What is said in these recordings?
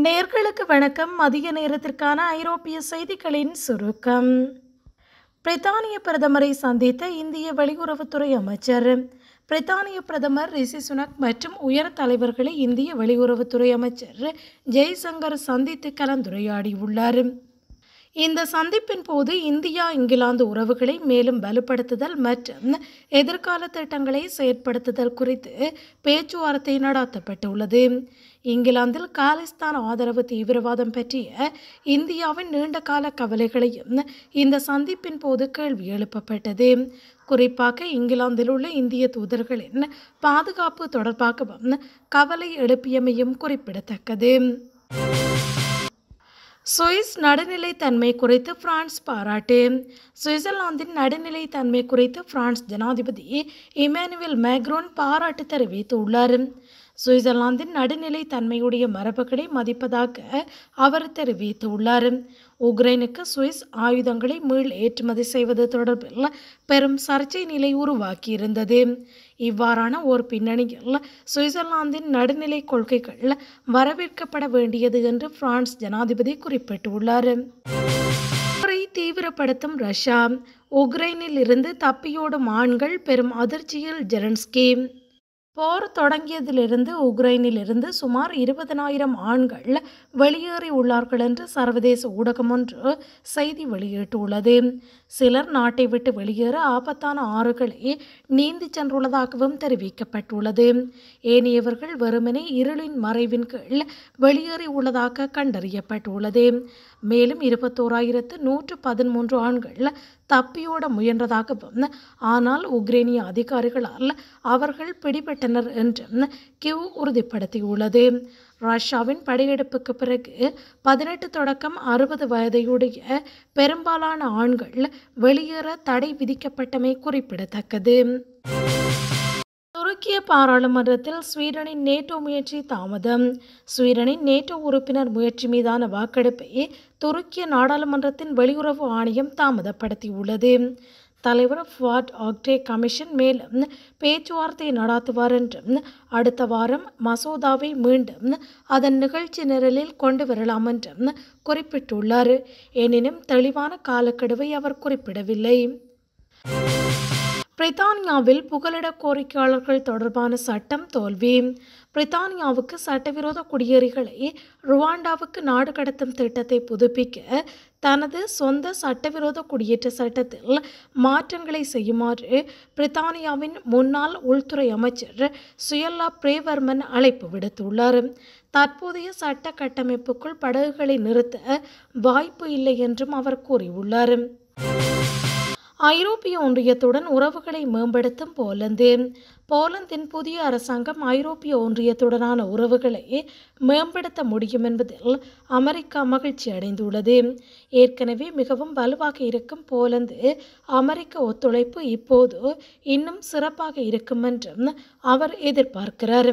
நேர்களுக்கு வணக்கம் மதிய நேரத்திற்கான ஐரோப்பிய செய்திகளின் சுருக்கம் பிரித்தானிய பிரதமரை சந்தித்த இந்திய வெளியுறவுத்துறை அமைச்சர் பிரித்தானிய பிரதமர் ரிஷி சுனக் மற்றும் உயர் தலைவர்களை இந்திய வெளியுறவுத்துறை அமைச்சர் ஜெய்சங்கர் சந்தித்து கலந்துரையாடியுள்ளார் இந்த சந்திப்பின் போது இந்தியா இங்கிலாந்து உறவுகளை மேலும் வலுப்படுத்துதல் மற்றும் எதிர்கால திட்டங்களை செயற்படுத்துதல் குறித்து பேச்சுவார்த்தை நடத்தப்பட்டுள்ளது இங்கிலாந்தில் காலிஸ்தான் ஆதரவு தீவிரவாதம் பற்றிய இந்தியாவின் நீண்டகால கவலைகளையும் இந்த சந்திப்பின் போது கேள்வி எழுப்பப்பட்டது குறிப்பாக இங்கிலாந்தில் உள்ள இந்திய தூதர்களின் பாதுகாப்பு தொடர்பாகவும் கவலை எழுப்பியமையும் குறிப்பிடத்தக்கது சுவிஸ் நடுநிலைத்தன்மை குறித்து பிரான்ஸ் பாராட்டு சுவிட்சர்லாந்தின் நடுநிலைத்தன்மை குறித்து பிரான்ஸ் ஜனாதிபதி இமானுவேல் மேக்ரோன் பாராட்டு தெரிவித்துள்ளார் சுவிட்சர்லாந்தின் நடுநிலைத்தன்மையுடைய மரபுகளை மதிப்பதாக அவர் தெரிவித்துள்ளார் உக்ரைனுக்கு சுவிஸ் ஆயுதங்களை மீள் ஏற்றுமதி செய்வது தொடர்பில் பெரும் சர்ச்சை நிலை உருவாக்கியிருந்தது இவ்வாறான ஓர் பின்னணியில் சுவிட்சர்லாந்தின் நடுநிலை கொள்கைகள் வரவேற்கப்பட வேண்டியது என்று பிரான்ஸ் ஜனாதிபதி குறிப்பிட்டுள்ளார் போரை தீவிரப்படுத்தும் ரஷ்யா உக்ரைனில் இருந்து தப்பியோடும் ஆண்கள் பெரும் அதிர்ச்சியில் ஜெலன்ஸ்கி போர் தொடங்கியதிலிருந்து உக்ரைனிலிருந்து சுமார் இருபதனாயிரம் ஆண்கள் வெளியேறி உள்ளார்கள் என்று சர்வதேச ஊடகம் ஒன்று செய்தி வெளியிட்டுள்ளது சிலர் நாட்டை விட்டு வெளியேற ஆபத்தான ஆறுகளை நீந்தி சென்றுள்ளதாகவும் தெரிவிக்கப்பட்டுள்ளது ஏனையவர்கள் வெறுமனே இருளின் மறைவின் கீழ் வெளியேறி உள்ளதாக கண்டறியப்பட்டுள்ளது மேலும் இருபத்தோராயிரத்து நூற்று பதிமூன்று ஆண்கள் தப்பியோட முயன்றதாகவும் ஆனால் உக்ரைனிய அதிகாரிகளால் அவர்கள் பிடிபட்டனர் என்றும் கிவ் உறுதிப்படுத்தியுள்ளது ரஷ்யாவின் படையெடுப்புக்கு பிறகு பதினெட்டு தொடக்கம் அறுபது வயதையுடைய பெரும்பாலான ஆண்கள் வெளியேற தடை விதிக்கப்பட்டமை குறிப்பிடத்தக்கது துருக்கிய பாராளுமன்றத்தில் ஸ்வீடனின் நேட்டோ முயற்சி தாமதம் ஸ்வீடனின் நேட்டோ உறுப்பினர் முயற்சி மீதான வாக்கெடுப்பை துருக்கிய நாடாளுமன்றத்தின் வெளியுறவு ஆணையம் தாமதப்படுத்தியுள்ளது தலைவர் ஃபாட் ஆக்டே கமிஷன் மேலும் பேச்சுவார்த்தை நடாத்துவார் என்றும் அடுத்த வாரம் மசோதாவை மீண்டும் அதன் நிகழ்ச்சி நிரலில் கொண்டு வரலாம் என்றும் குறிப்பிட்டுள்ளார் எனினும் தெளிவான காலக்கெடுவை அவர் குறிப்பிடவில்லை பிரித்தானியாவில் புகலிட கோரிக்கையாளர்கள் தொடர்பான சட்டம் தோல்வி பிரித்தானியாவுக்கு சட்டவிரோத குடியேறிகளை ருவாண்டாவுக்கு நாடு கடத்தும் திட்டத்தை புதுப்பிக்க தனது சொந்த சட்டவிரோத குடியேற்ற சட்டத்தில் மாற்றங்களை செய்யுமாறு பிரித்தானியாவின் முன்னாள் உள்துறை அமைச்சர் சுயல்லா பிரேவர்மன் அழைப்பு விடுத்துள்ளார் தற்போதைய சட்ட கட்டமைப்புக்குள் படகுகளை நிறுத்த வாய்ப்பு இல்லை என்றும் அவர் கூறியுள்ளார் ஐரோப்பிய ஒன்றியத்துடன் உறவுகளை மேம்படுத்தும் போலந்து போலந்தின் புதிய அரசாங்கம் ஐரோப்பிய ஒன்றியத்துடனான உறவுகளை மேம்படுத்த முடியும் என்பதில் அமெரிக்கா மகிழ்ச்சி அடைந்துள்ளது ஏற்கனவே மிகவும் வலுவாக இருக்கும் போலந்து அமெரிக்க ஒத்துழைப்பு இப்போது இன்னும் சிறப்பாக இருக்கும் என்றும் அவர் எதிர்பார்க்கிறார்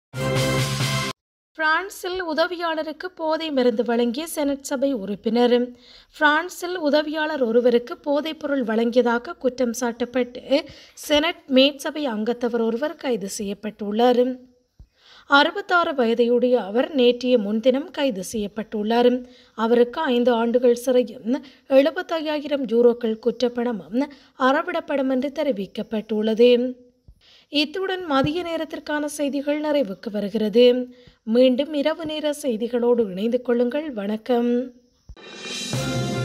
பிரான்சில் உதவியாளருக்கு போதை மருந்து வழங்கிய செனட் சபை உறுப்பினர் பிரான்சில் உதவியாளர் ஒருவருக்கு போதைப்பொருள் வழங்கியதாக குற்றம் சாட்டப்பட்டு செனட் மேற்சபை அங்கத்தவர் ஒருவர் கைது செய்யப்பட்டுள்ளார் அறுபத்தாறு வயதையுடைய அவர் நேற்றைய முன்தினம் கைது செய்யப்பட்டுள்ளார் அவருக்கு ஐந்து ஆண்டுகள் சிறையும் எழுபத்தையாயிரம் யூரோக்கள் குற்றப்பணமும் அறவிடப்படும் என்று தெரிவிக்கப்பட்டுள்ளது இத்துடன் மதிய நேரத்திற்கான செய்திகள் நிறைவுக்கு வருகிறது மீண்டும் இரவு நேர செய்திகளோடு இணைந்து கொள்ளுங்கள் வணக்கம்